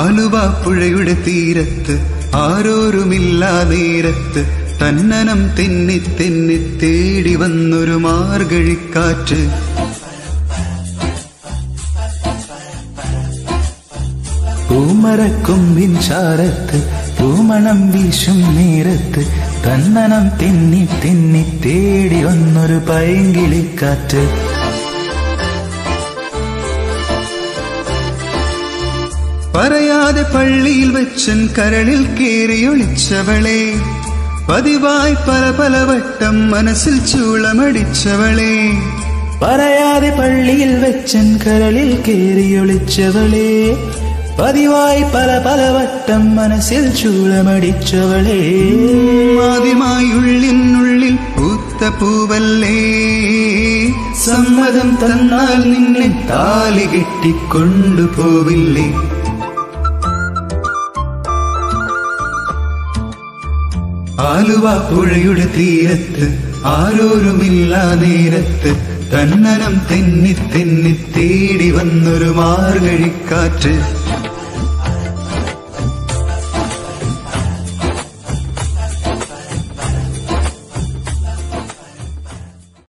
ആലുവ പുഴയുടെ തീരത്ത് ആരോരുമില്ലാ നേരത്ത് തന്നനം തെന്നി തെന്നി തേടി വന്നൊരു മാർഗഴിക്കാറ്റ് പൂമരക്കൊമ്പിൻ ചാരത്ത് പൂമണം വീശും നേരത്ത് തന്നനം തെന്നി തെന്നി തേടി വന്നൊരു പൈങ്കിളിക്കാറ്റ് പറയാതെ പള്ളിയിൽ വെച്ചൻ കരളിൽ കേറിയൊളിച്ചവളെ പതിവായി പല പല വട്ടം മനസ്സിൽ ചൂളമടിച്ചവളെ പറയാതെ പള്ളിയിൽ വെച്ചൻ കരളിൽ കേറിയൊളിച്ചവളെ പതിവായി പല പല വട്ടം മനസ്സിൽ ചൂളമടിച്ചവളെ ആദ്യമായി ഉള്ളിനുള്ളിൽ പൂത്ത പൂവല്ലേ സമ്മതം തന്നാൽ നിന്നെ താലി കെട്ടിക്കൊണ്ടുപോവില്ലേ ആലുവ പുഴയുടെ തീരത്ത് ആരോരുമില്ലാ നേരത്ത് തന്നനം തെന്നി തെന്നി തേടി വന്നൊരു മാർഗഴിക്കാറ്റ്